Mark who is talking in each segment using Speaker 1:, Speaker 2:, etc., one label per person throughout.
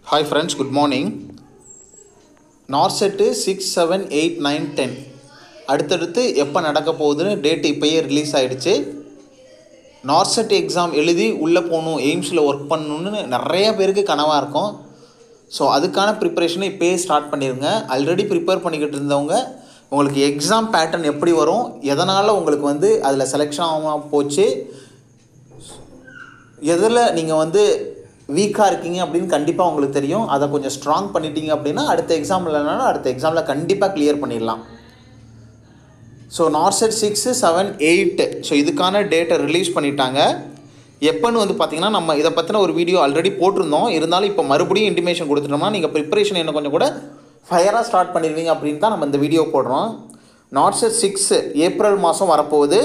Speaker 1: hi friends good morning NORCET six seven eight nine ten அடுத்தடுத்து எப்போ நடக்க போகுதுன்னு டேட் இப்போயே ரிலீஸ் ஆகிடுச்சு நார்செட் எக்ஸாம் எழுதி உள்ளே போகணும் எய்ம்ஸில் ஒர்க் பண்ணணுன்னு நிறைய பேருக்கு கனவாக இருக்கும் ஸோ அதுக்கான ப்ரிப்பரேஷனை இப்போயே ஸ்டார்ட் பண்ணிடுங்க ஆல்ரெடி ப்ரிப்பேர் பண்ணிக்கிட்டு இருந்தவங்க உங்களுக்கு எக்ஸாம் பேட்டர்ன் எப்படி வரும் எதனால் உங்களுக்கு வந்து அதில் செலெக்ஷன் ஆகாமல் போச்சு எதில் நீங்கள் வந்து வீக்காக இருக்கீங்க அப்படின்னு கண்டிப்பாக உங்களுக்கு தெரியும் அதை கொஞ்சம் ஸ்ட்ராங் பண்ணிட்டீங்க அப்படின்னா அடுத்த எக்ஸாம் இல்லைனாலும் அடுத்த எக்ஸாமில் கண்டிப்பாக கிளியர் பண்ணிடலாம் so NORCET six seven eight so இதுக்கான டேட்டை ரிலீஸ் பண்ணிட்டாங்க எப்போன்னு வந்து பார்த்தீங்கன்னா நம்ம இதை பற்றின ஒரு வீடியோ ஆல்ரெடி போட்டிருந்தோம் இருந்தாலும் இப்போ மறுபடியும் இன்டிமேஷன் கொடுத்துட்டோம்னா நீங்கள் ப்ரிப்பரேஷன் என்ன கொஞ்சம் கூட ஃபயராக ஸ்டார்ட் பண்ணிடுவீங்க அப்படின்னு தான் நம்ம இந்த வீடியோ போடுறோம் நார்செட் சிக்ஸு ஏப்ரல் மாதம் வரப்போகுது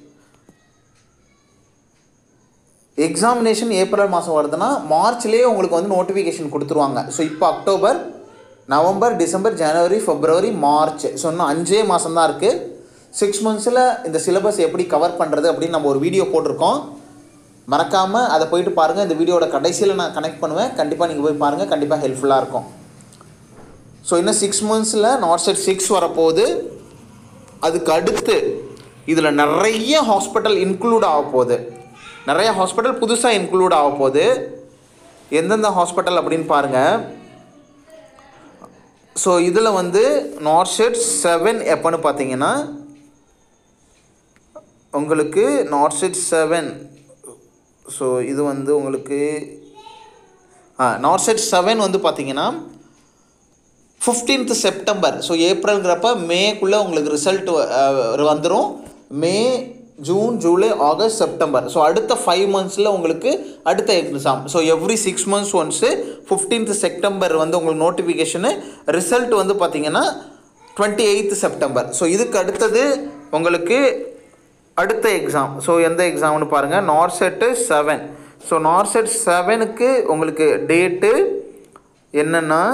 Speaker 1: எக்ஸாமினேஷன் ஏப்ரல் மாதம் வருதுன்னா மார்ச்லேயே உங்களுக்கு வந்து நோட்டிஃபிகேஷன் கொடுத்துருவாங்க ஸோ இப்போ October November December January February March so இன்னும் அஞ்சே மாதம் தான் இருக்குது சிக்ஸ் மந்த்ஸில் இந்த சிலபஸ் எப்படி கவர் பண்ணுறது அப்படின்னு நம்ம ஒரு வீடியோ போட்டிருக்கோம் மறக்காமல் அதை போயிட்டு பாருங்கள் இந்த வீடியோட கடைசியில் நான் கனெக்ட் பண்ணுவேன் கண்டிப்பாக நீங்கள் போய் பாருங்கள் கண்டிப்பாக ஹெல்ப்ஃபுல்லாக இருக்கும் ஸோ இன்னும் சிக்ஸ் மந்த்ஸில் நார்செட் சிக்ஸ் வரப்போகுது அதுக்கு அடுத்து இதில் நிறைய ஹாஸ்பிட்டல் இன்க்ளூட் ஆக போகுது நிறைய ஹாஸ்பிட்டல் புதுசாக இன்க்ளூட் ஆக போகுது எந்தெந்த ஹாஸ்பிட்டல் அப்படின்னு பாருங்கள் ஸோ இதில் வந்து நார்ஷெட் செவன் எப்போன்னு பார்த்தீங்கன்னா உங்களுக்கு நார்ஷெட் செவன் ஸோ இது வந்து உங்களுக்கு ஆ நார்ஷெட் செவன் வந்து பார்த்தீங்கன்னா ஃபிஃப்டீன்த் செப்டம்பர் ஸோ ஏப்ரல்ங்கிறப்ப மேக்குள்ளே உங்களுக்கு ரிசல்ட் வந்துடும் May June July August September so அடுத்த ஃபைவ் மந்த்ஸில் உங்களுக்கு அடுத்த exam so every six months once fifteenth September வந்து உங்களுக்கு நோட்டிஃபிகேஷனு ரிசல்ட் வந்து பார்த்தீங்கன்னா டுவெண்ட்டி எயித்து செப்டம்பர் ஸோ இதுக்கு அடுத்தது உங்களுக்கு அடுத்த எக்ஸாம் ஸோ எந்த எக்ஸாம்னு பாருங்கள் நார்செட்டு செவன் ஸோ நார்செட் செவனுக்கு உங்களுக்கு டேட்டு என்னென்னா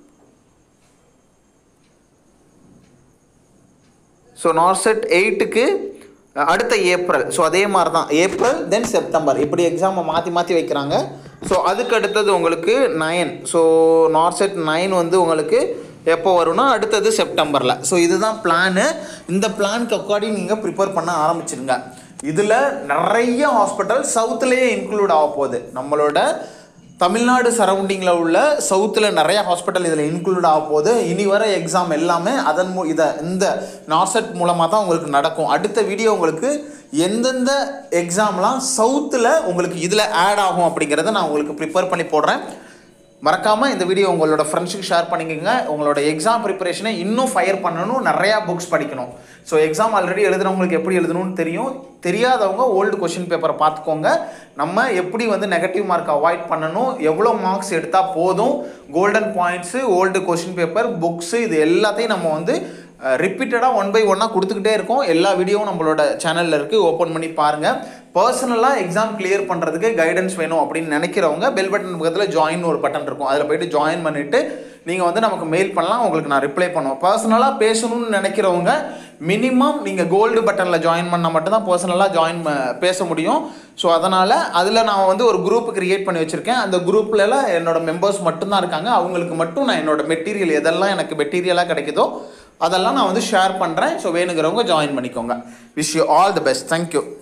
Speaker 1: ஸோ நார்செட் எயிட்டுக்கு அடுத்த ஏப்ரல் ஸோ அதே மாதிரி தான் ஏப்ரல் தென் செப்டம்பர் இப்படி எக்ஸாமை மாற்றி மாற்றி வைக்கிறாங்க ஸோ அதுக்கு அடுத்தது உங்களுக்கு நைன் ஸோ நார்செட் நைன் வந்து உங்களுக்கு எப்போ வரும்னா அடுத்தது செப்டம்பரில் ஸோ இதுதான் பிளானு இந்த பிளானுக்கு அக்கார்டிங் நீங்கள் ப்ரிப்பேர் பண்ண ஆரம்பிச்சிருங்க இதில் நிறைய ஹாஸ்பிட்டல் சவுத்துலேயே இன்க்ளூட் ஆக போகுது நம்மளோட தமிழ்நாடு சரௌண்டிங்கில் உள்ள சவுத்தில் நிறைய ஹாஸ்பிட்டல் இதில் இன்க்ளூட் ஆக போகுது இனி வர எக்ஸாம் எல்லாமே அதன் மூ இதை இந்த நார்செட் மூலமாக தான் உங்களுக்கு நடக்கும் அடுத்த வீடியோ உங்களுக்கு எந்தெந்த எக்ஸாம்லாம் சவுத்தில் உங்களுக்கு இதில் ஆட் ஆகும் அப்படிங்கிறத நான் உங்களுக்கு ப்ரிப்பேர் பண்ணி போடுறேன் மறக்காமல் இந்த வீடியோ உங்களோட ஃப்ரெண்ட்ஸுக்கு ஷேர் பண்ணிக்கோங்க உங்களோட எக்ஸாம் ப்ரிப்பரேஷனை இன்னும் ஃபயர் பண்ணணும் நிறையா புக்ஸ் படிக்கணும் ஸோ எக்ஸாம் ஆல்ரெடி எழுதுறவங்களுக்கு எப்படி எழுதணும்னு தெரியும் தெரியாதவங்க ஓல்டு கொஷின் பேப்பரை பார்த்துக்கோங்க நம்ம எப்படி வந்து நெகட்டிவ் மார்க் அவாய்ட் பண்ணணும் எவ்வளோ மார்க்ஸ் எடுத்தால் போதும் golden points old question paper books இது எல்லாத்தையும் நம்ம வந்து ரிப்பீட்டடாக ஒன் பை ஒன்னாக கொடுத்துக்கிட்டே இருக்கோம் எல்லா வீடியோவும் நம்மளோட சேனலில் இருக்குது ஓப்பன் பண்ணி பாருங்கள் பர்சனலாக எக்ஸாம் கிளியர் பண்ணுறதுக்கு கைடன்ஸ் வேணும் அப்படின்னு நினைக்கிறவங்க பெல் பட்டன் பக்கத்தில் ஜாயின் ஒரு பட்டன் இருக்கும் அதில் போயிட்டு ஜாயின் பண்ணிவிட்டு நீங்கள் வந்து நமக்கு மெயில் பண்ணலாம் உங்களுக்கு நான் ரிப்ளை பண்ணுவேன் பர்சனலாக பேசணும்னு நினைக்கிறவங்க மினிமம் நீங்கள் கோல்டு பட்டனில் ஜாயின் பண்ணால் மட்டும்தான் பர்சனலாக ஜாயின் பேச முடியும் ஸோ அதனால் அதில் நான் வந்து ஒரு குரூப் கிரியேட் பண்ணி வச்சுருக்கேன் அந்த குரூப்லலாம் என்னோட மெம்பர்ஸ் மட்டும்தான் இருக்காங்க அவங்களுக்கு மட்டும் நான் என்னோட மெட்டீரியல் எதெல்லாம் எனக்கு மெட்டீரியலாக கிடைக்குதோ அதெல்லாம் நான் வந்து ஷேர் பண்ணுறேன் ஸோ வேணுங்கிறவங்க ஜாயின் பண்ணிக்கோங்க wish you all the best thank you